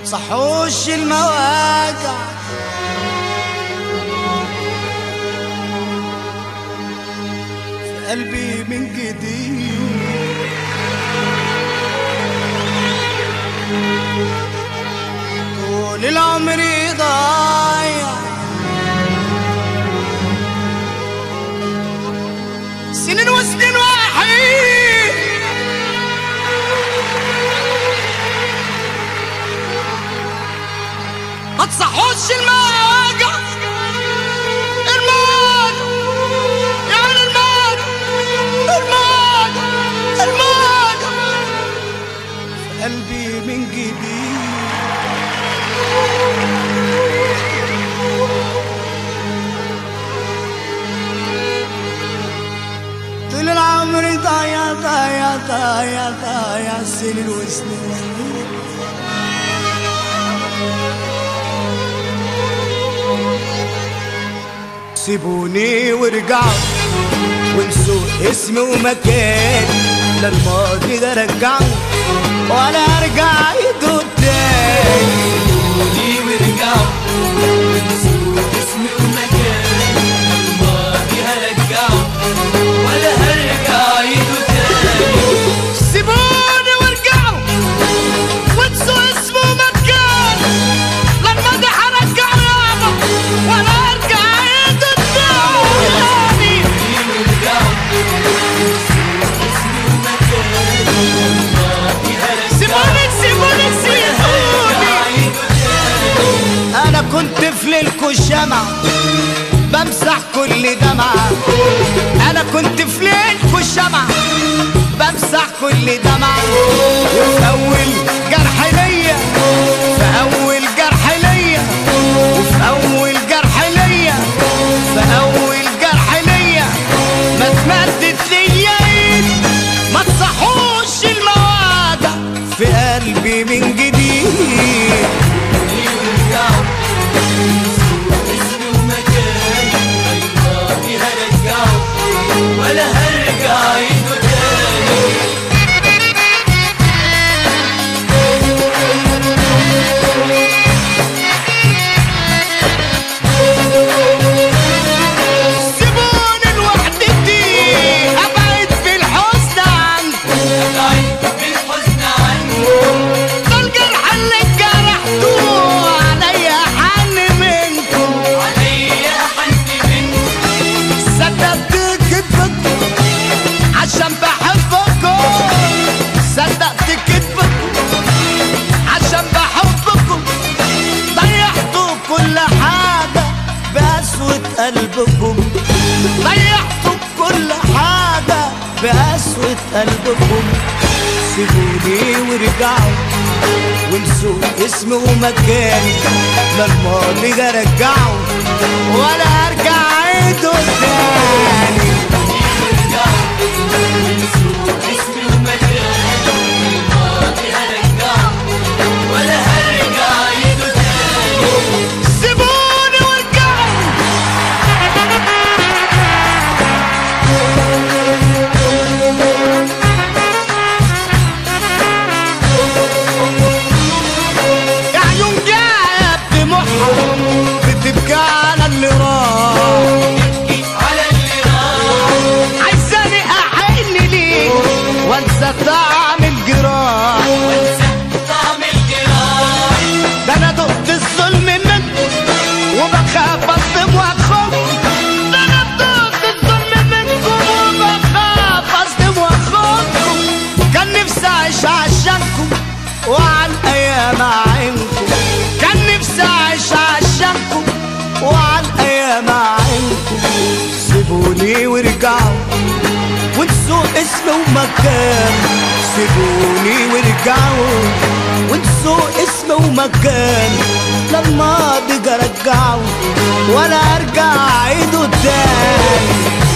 تصحوش المواجع في قلبي من جديد طول العمر ضايع سنين وسنين وحيد ما تصحوش المواجع الموت يعني الموت الموت الموت في قلبي من جديد طول العمر ضايع ضايع ضايع ضايع سنين وسنين سيبوني وارجعوا وانسوا اسمي ومكاني لا الماضي ده رجعوا ولا ارجع ايده تاني سيبوني وارجعوا وانسوا اسمي ومكاني الماضي هرجعه ولا هرجع ايده تاني سيبوني وارجعوا وانسوا اسمه ومكاني لا الماضي هرجعه يابا ولا ارجع ايده تاني سيبوني وارجعوا وانسوا اسمي ومكاني الماضي هرجعه سيبوني سيبوني سيبوني هرجع ايده تاني انا كنت في ليلكوا الشمع بمسح كل دمعة انا كنت في ليلكوا الشمع بمسح كل دمعة وفي اول جرح ليا في اول جرح ليا وفي اول جرح ليا في اول جرح ليا ما اتمدت ليا ايد ما تصحوش المواجع في قلبي من جديد سيبوني وارجعوا وانسوا اسمي ومكاني الماضي هرجعه ولا هرجع ايده تاني سيبوني لوحدتي ابعد في الحزن عنكم ابعد بالحزن عنه ده الجرح اللي جرحتوه عليا حن منكم عليا حد منه صدقت كذبكم عشان بحبكم صدقت كذبكم عشان بحبكم ضيعتوا كل حاجة بقسوة قلبكم ضيعتوا كل حاجة بقسوة قلبكم سيبوني وارجعوا وانسوا اسمي ومكاني لا الماضي ده رجعوا ولا ارجع عيده تاني اسمي ومكاني الماضي هرجعه ولا هرجع ايده تاني سيبوني وارجعوا يا عيون جاية بدموعها بتبكي على اللي راح على اللي راح عايزاني احن ليك وانسى طعم الجراح وانسى طعم الجراح ده انا دقت الظلم منكم وبخاف اصدم واخوف ده انا دقت الظلم منكم وبخاف اصدم واخوفكم كان نفسي اعيش عشانكم وعن ايام عينكم كان نفسي اعيش عشانكم وعن ايام عينكم سيبوني وارجعوا وانسوا اسمي ومكان سيبوني وارجعوا وانسوا اسمي ومكان لما بيجي ارجعه ولا ارجع اعيده تاني